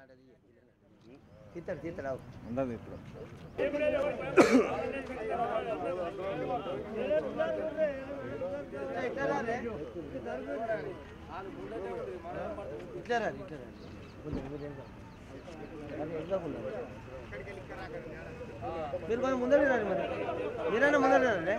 తీస్తాడు తీస్తాడు ఉండదు ఇప్పుడు ఇట్లా ఇట్లా కొంచెం మీరు వెనక. అది ఎగ్గకుండా. మీరు కొంచెం ముందర రండి మరి మీరైనా ముందర రండి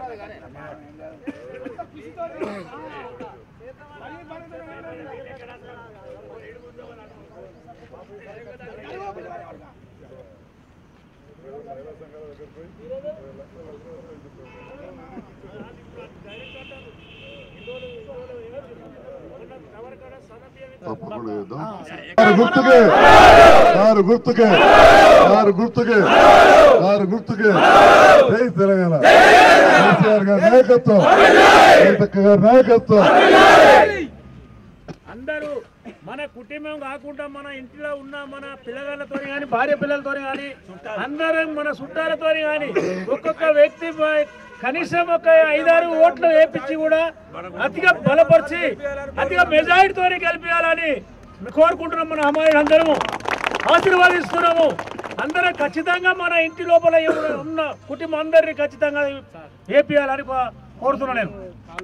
తప్పకుండా చేద్దాం వారు గుర్తుకే వారు గుర్తుకే వారు గుర్తుకే వారు గుర్తుకే జై తెలంగాణ కేసీఆర్ గారి నాయకత్వం రైతక్క గారి నాయకత్వం అందరూ మన కుటుంబం కాకుండా మన ఇంటిలో ఉన్న మన పిల్లగాళ్ళతో కానీ భార్య పిల్లలతో కానీ అందరం మన చుట్టాలతో కానీ ఒక్కొక్క వ్యక్తి పై- కనీసం ఒక ఐదారు ఓట్లు వేపించి కూడా అతిగా బలపరిచి అతిగా మెజారిటీతో గెలిపించాలని కోరుకుంటున్నాం మన అమ్మాయిలు అందరము ఆశీర్వాదిస్తున్నాము అందరం ఖచ్చితంగా మన ఇంటి లోపల ఎవరు ఉన్న కుటుంబం అందరినీ ఖచ్చితంగా వేపియాలని కో- కోరుతున్నాను నేను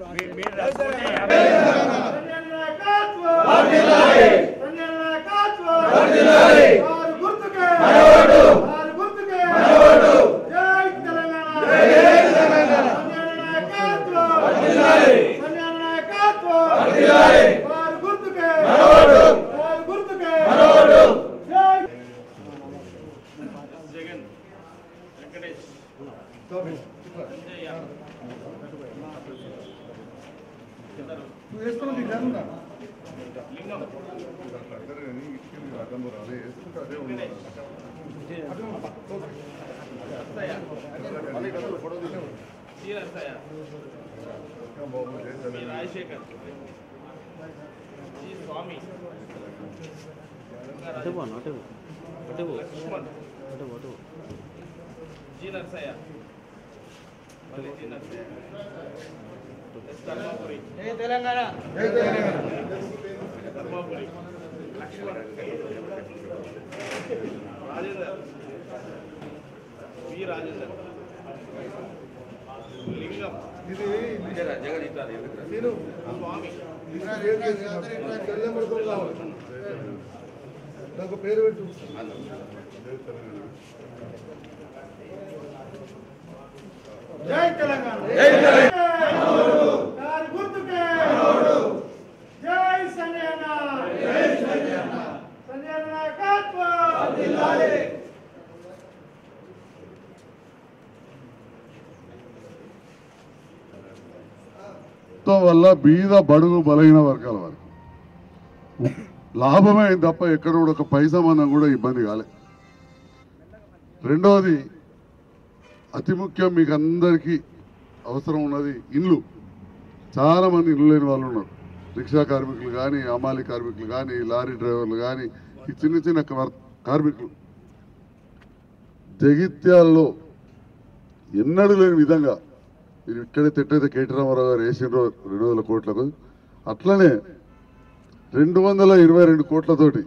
అటు పోను అటు పో. అటు పో. అటు పో, అటు పో. జై తెలంగాణ నాకు పేరు పెట్టు జై తెలంగాణ గారి గుర్తుకే జై సంజయన జై సంజయన సంజయన నాయకత్వం ప్రభుత్వం వల్ల బీద బడుగు బలహీన వర్గాల వరకు లాభమే అయింది తప్ప ఎక్కడ కూడా ఒక పైసా మనం కూడా ఇబ్బంది కాలే రెండవది అతి ముఖ్యం మీకు అందరికీ అవసరం ఉన్నది ఇల్లు చాలా మంది ఇల్లు లేని వాళ్ళు ఉన్నారు రిక్షా కార్మికులు కానీ అమాలి కార్మికులు కానీ లారీ డ్రైవర్లు కానీ ఈ చిన్న చిన్న కార్- కార్మికులు జగిత్యాల్లో ఎన్నడూ లేని విధంగా మీరు ఇక్కడే తిట్టయితే కేటీ రామారావు గారు వేసిండ్రో రెండు వందల కోట్లకు అట్లనే రెండు వందల ఇరవై రెండు కోట్లతోటి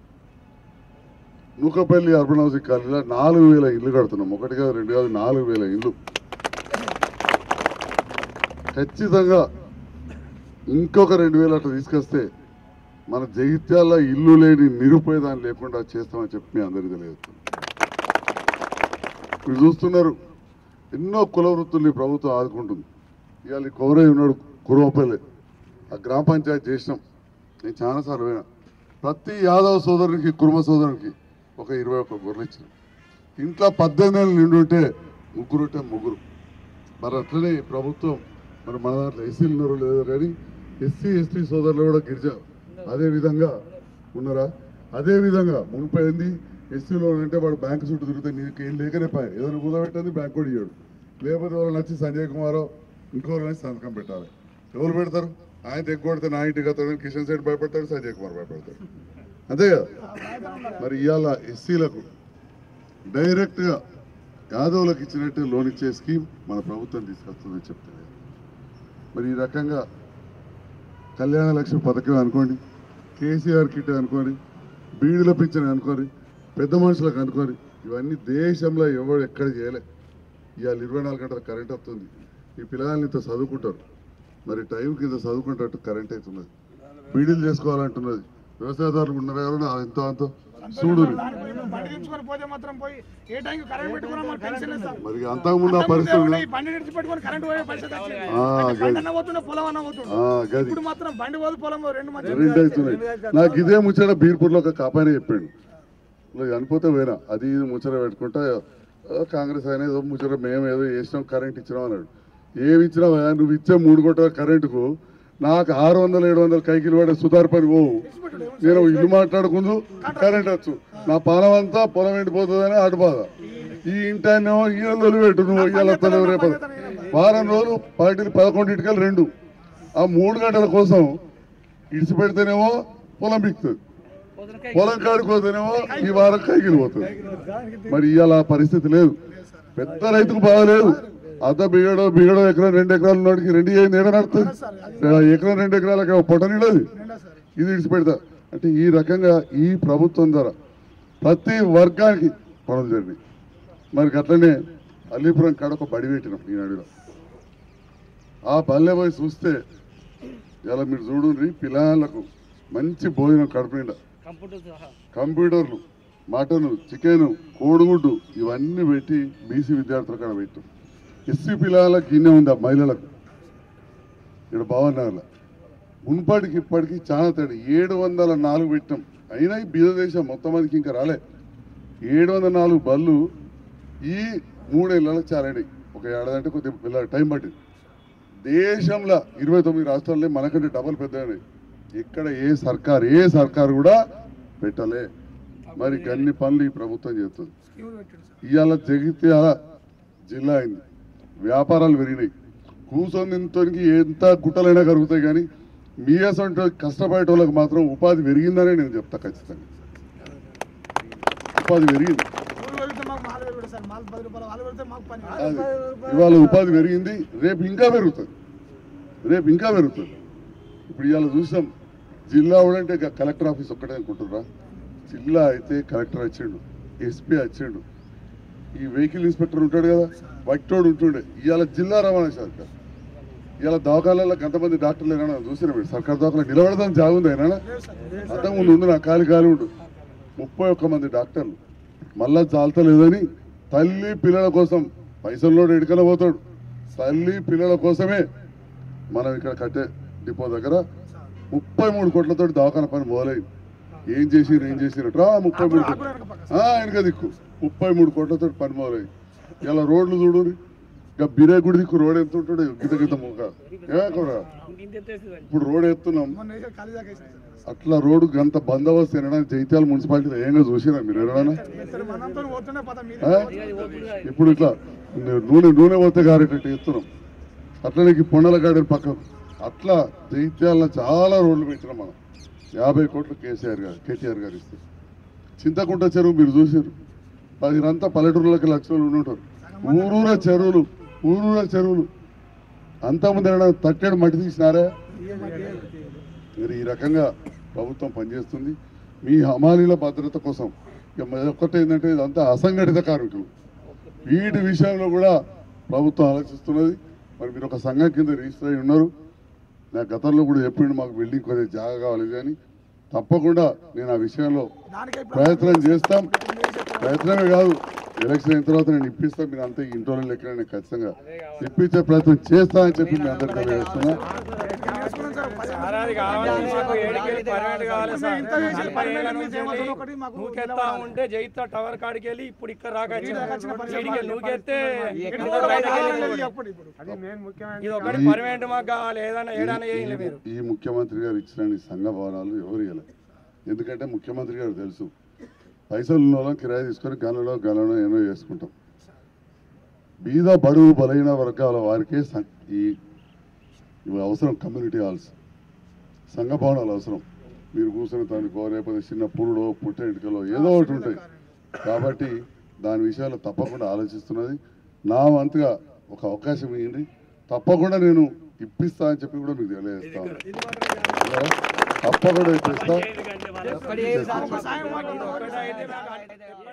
నూకపల్లి అర్బన్ హౌసింగ్ కాలనీలో నాలుగు వేల ఇల్లు కడుతున్నాం ఒకటి కాదు రెండు కాదు నాలుగు వేల ఇల్లు ఖచ్చితంగా ఇంకొక రెండు వేలు అట్లా తీసుకొస్తే మన జగిత్యాల ఇల్లు లేని నిరుపేదాన్ని లేకుండా చేస్తామని చెప్పి మీ అందరికీ తెలియదు మీరు చూస్తున్నారు ఎన్నో కుల వృత్తుల్ని ప్రభుత్వం ఆదుకుంటుంది ఇవాళ ఈ కౌరయ్య ఉన్నాడు కురవపల్లి ఆ గ్రామ పంచాయతీ చేసినాం నేను చాలాసార్లు పోయినా ప్రతి యాదవ సోదరునికి కుర్మ సోదరునికి ఒక ఇరవై ఒక్క గొర్రెలు ఇచ్చినాం ఇంట్లో పద్దెనిమిది ఏళ్ళు నిండి ఉంటే ముగ్గురు ఉంటే ముగ్గురు మరి అట్లనే ఈ ప్రభుత్వం మరి మన దాంట్లో ఎస్సీలు ఉన్నారు లేదో కానీ ఎస్సీ ఎస్టీ సోదరులు కూడా గిరిజ అదే విధంగా ఉన్నారా అదే విధంగా మునిపోయింది ఎస్సీలో అంటే వాడు బ్యాంకు చుట్టూ తిరిగితే నీకు ఏం లేకనే పాయ ఏదైనా కుదబెట్టండి బ్యాంక్ కూడా ఇవ్వడు లేకపోతే ఎవరు నచ్చి సంజయ్ కుమారో ఇంకోరు నచ్చి సంతకం పెట్టాలి ఎవరు పెడతారు ఆయన తెగ్గొడితే నా ఇంటికి అతను కిషన్ సెట్ భయపడతాడు సంజయ్ కుమార్ భయపడతాడు అంతే కదా మరి ఇవాళ ఎస్సీలకు డైరెక్ట్గా యాదవులకు ఇచ్చినట్టే లోన్ ఇచ్చే స్కీమ్ మన ప్రభుత్వం తీసుకొస్తుందని చెప్తుంది మరి ఈ రకంగా కళ్యాణ లక్ష్మి పథకం అనుకోండి కేసీఆర్ కిట్ అనుకోండి బీడీల పింఛన్ అనుకోని పెద్ద మనుషులకు అనుకోని ఇవన్నీ దేశంలో ఎవరు ఎక్కడ చేయలే ఇవాళ ఇరవై నాలుగు గంటల కరెంట్ వస్తుంది ఈ పిల్లగాళ్ళు ఇంత చదువుకుంటారు మరి టైం కింద చదువుకుంటట్టు కరెంట్ అవుతున్నది బీడీలు చేసుకోవాలంటున్నది వ్యవసాయదారులు ఉన్నారు ఎవరైనా ఎంతో అంతో చూడు బండి తెచ్చుకొని పోతే మాత్రం పోయి ఏ టైం కరెంట్ పెట్టుకున్నా మాకు టెన్షన్ లేదు సార్ మరి అంతకుముందు ఆ పరిస్థితి ఉండే ఉన్నది. ఈ బండి నిడిచి పెట్టుకొని కరెంట్ పోయే పరిస్థితి వచ్చింది ఆ, అంటే గది. బండి అన్న పోతుండే పొలం అన్న పోతుండే ఆ, గది ఇప్పుడు మాత్రం బండి పోదు పొలం పోదు, రెండు మధ్య రెండు అవుతున్నాయి నాకు ఇదే ముచ్చట బీర్పూర్లో ఒక కాపాని చెప్పాడు ఇలా చనిపోతే పోయినా అది ఇది ముచ్చట పెట్టుకుంటా "ఆ, కాంగ్రెస్ ఆయన ఏదో ముచ్చట మేము ఏదో చేసినాం కరెంట్ ఇచ్చినాం అన్నాడు ఏమి ఇచ్చినావా నువ్వు ఇచ్చే మూడు కోట్ల కరెంటుకు నాకు ఆరు వందలు ఏడు వందలు కైకిలు పడే సుధార్ పని పోవు నేను ఇల్లు మాట్లాడుకుందు కరెంట్ వచ్చు నా పొలం అంతా పొలం ఎండిపోతుందని అటు బాధ ఈ ఇంటానేమో ఈయన పెట్టు నువ్వు ఇవాళ వస్తలేవు రేపు వారం రోజులు పార్టీలు పదకొండింటికల్ రెండు ఆ మూడు గంటల కోసం ఇడిచి పెడితేనేమో పొలం బిక్తుంది పొలం కాడికి పోతేనేమో ఈ వారం కైకిలు పోతుంది మరి ఇవాళ ఆ పరిస్థితి లేదు పెద్ద రైతుకు బాగలేదు అర్ధ బిగడో బిగడో ఎకరం రెండు ఎకరాల నోటికి రెండు ఏం ఏడ నడుతుంది ఎకరం రెండు ఎకరాలకి పొట్ట నిండదు ఇది ఇడిచి పెడతా అంటే ఈ రకంగా ఈ ప్రభుత్వం ద్వారా ప్రతి వర్గానికి పనులు జరిగినాయి మరి అట్లనే అల్లీపురం కాడ ఒక బడి పెట్టినాం ఈ నడిలో ఆ బల్లె పోయి చూస్తే ఇలా మీరు చూడండి పిల్లలకు మంచి భోజనం కడుపు నిండా కంప్యూటర్లు మటన్ చికెన్ కోడిగుడ్డు ఇవన్నీ పెట్టి బీసీ విద్యార్థుల కాడ పెట్టాం ఎస్సీ పిల్లలకు ఇన్నే ఉంది ఆ మహిళలకు ఇక్కడ భవనగర్లో మున్పటికి ఇప్పటికి చాలా తేడా ఏడు వందల నాలుగు పెట్టినాం అయినా ఈ బీద దేశం మొత్తం మందికి ఇంకా రాలే ఏడు వందల నాలుగు బళ్ళు ఈ మూడేళ్ళకి చాలండి ఒక ఏడాది అంటే కొద్దిగా పిల్లల టైం పట్టింది దేశంలో ఇరవై తొమ్మిది రాష్ట్రాల్లో మనకంటే డబల్ పెద్దవి ఇక్కడ ఏ సర్కార్ ఏ సర్కార్ కూడా పెట్టలే మరి అన్ని పనులు ఈ ప్రభుత్వం చేస్తుంది ఇవాళ జగిత్యాల జిల్లా అయింది వ్యాపారాలు పెరిగినాయి కూర్చొని తింటానికి ఎంత గుట్టలైనా కరుగుతాయి కానీ మీ అసంటే కష్టపడే వాళ్ళకి మాత్రం ఉపాధి పెరిగిందనే నేను చెప్తా ఖచ్చితంగా ఉపాధి పెరిగింది ఊరు వెళ్తే మాకు మాలు పెరుగుతుంది సార్ మాలు పది రూపాయలు వాళ్ళు పెడితే మాకు పని అది ఇవాళ ఉపాధి పెరిగింది రేపు ఇంకా పెరుగుతుంది రేపు ఇంకా పెరుగుతుంది ఇప్పుడు ఇవాళ చూసాం జిల్లా కూడా ఇక కలెక్టర్ ఆఫీస్ ఒక్కటే అనుకుంటున్నారా జిల్లా అయితే కలెక్టర్ వచ్చిండు ఎస్పీ వచ్చిండు ఈ వెహికల్ ఇన్స్పెక్టర్ ఉంటాడు కదా వట్టోడు ఉంటుండే ఇవాళ జిల్లా రవాణా శాఖ ఇవాళ దవాఖానాల్లో ఎంతమంది డాక్టర్లు ఏమైనా చూసిన మీరు సర్కార్ దవాఖాన నిలబడదాం జాగుంది అయినా అంతకు ముందు ఉండు నా కాలి కాలి ఉండు ముప్పై ఒక్క మంది డాక్టర్లు మళ్ళా చాలతలేదని తల్లి పిల్లల కోసం పైసల్లో ఎడుకన పోతాడు తల్లి పిల్లల కోసమే మనం ఇక్కడ కట్టే డిపో దగ్గర ముప్పై మూడు కోట్లతో దవాఖాన పని మొదలైంది ఏం చేసిరు ఏం చేసిరు రా ముప్పై మూడు కోట్లు ఆ, వెనక దిక్కు ముప్పై మూడు కోట్లతో పని మొదలైంది ఇలా రోడ్లు చూడు ఇక బిరే గుడి దిక్కు రోడ్ ఎంత ఉంటాడు గిత గిత ముఖ ఏమరా ఇప్పుడు రోడ్ ఎత్తున్నాం మొన్న వేసే ఖాళీ దాకా వేసాం సార్. అట్లా రోడ్డు గంత బందోబస్తు తినడానికి జైత్యాల మున్సిపాలిటీలో ఏంగా చూసినా మీరు ఎవరైనా సార్ మనంతో పోతుండే పద మీరు ఆ? ఇప్పుడు ఇట్లా నూనె నూనె పోతే గారేటట్టు ఎత్తున్నాం అట్లనే ఈ పొన్నల గార్డెన్ పక్కన అట్లా జైత్యాల చాలా రోడ్లు పెట్టినాం మనం యాభై కోట్లు కేసీఆర్ గారు కేటీఆర్ గారు ఇస్తే చింతకుంట చెరువు మీరు చూసారు పదినంతా పల్లెటూరులకి లక్షలు ఉండి ఉంటారు ఊరూర చెరువులు ఊరూర చెరువులు అంతకుముందు ఏమైనా తట్టేడు మట్టి తీసినారా మరి ఈ రకంగా ప్రభుత్వం పనిచేస్తుంది మీ హమాలీల భద్రత కోసం ఇక మరి ఒక్కటి ఏంటంటే ఇదంతా అసంఘటిత కార్మికులు వీటి విషయంలో కూడా ప్రభుత్వం ఆలోచిస్తున్నది మరి మీరు ఒక సంఘం కింద రిజిస్టర్ అయి ఉన్నారు నాకు గతంలో కూడా చెప్పిండు మాకు బిల్డింగ్ కొద్దిగా జాగా కావాలి కానీ తప్పకుండా నేను ఆ విషయంలో దానికే ఇప్పుడు ప్రయత్నం చేస్తాం ప్రయత్నమే కాదు ఎలక్షన్ అయిన తర్వాత నేను ఇప్పిస్తాను మీరు అంతే ఇంట్లో లెక్క నేను ఖచ్చితంగా ఇప్పించే ప్రయత్నం చేస్తా అని చెప్పి మీ అందరికీ తెలియజేస్తున్నా నేర్చుకున్నాం సార్ పది సార్ అది కావాలి మాకు ఏడికెళ్ళి పర్మనెంట్ కావాలి సార్ ఇంత చేసి నలభై ఏళ్ళ పర్మనెంట్ నుంచి చేయమని వెళ్ళి ఒకటి మాకు నూకెత్తా ఉంటే జైత్తా టవర్ కాడికి వెళ్ళి ఇప్పుడు ఇక్కడ రాక వచ్చిన పరిస్థితి ఏడికెళ్ళి నూకెత్తే ఇక్కడ ఇక్కడ కూడా బయటకు వెళ్ళి కావాలనేది పోయి. అప్పుడు ఇప్పుడు ఇది ఒకటి పర్మనెంట్ మాకు కావాలి ఏదైనా ఏడానే చేయాలి మీరు ఈ ముఖ్యమంత్రి గారు ఇచ్చిన ఈ సంఘ భవనాలు ఎవరు ఇవ్వలేదు ఎందుకంటే ముఖ్యమంత్రి గారు తెలుసు పైసలు ఉన్న వాళ్ళం కిరాయి తీసుకొని గలలో గలలో ఏమో చేసుకుంటాం బీద బడుగు బలైన వర్గాల వారికే సం- ఈ ఇవి అవసరం కమ్యూనిటీ హాల్స్ సంఘ భవనాలు అవసరం మీరు కూర్చుని దానికో లేకపోతే చిన్న పురుడో పుట్టెంటికలో ఏదో ఒకటి ఉంటాయి కాబట్టి దాని విషయాలు తప్పకుండా ఆలోచిస్తున్నది నా వంతుగా ఒక అవకాశం ఇవ్వండి తప్పకుండా నేను ఇప్పిస్తా అని చెప్పి కూడా మీకు తెలియజేస్తాను తప్పకుండా ఇప్పిస్తా ఒక సాయం మాకు ఒకటి అయితే నాకు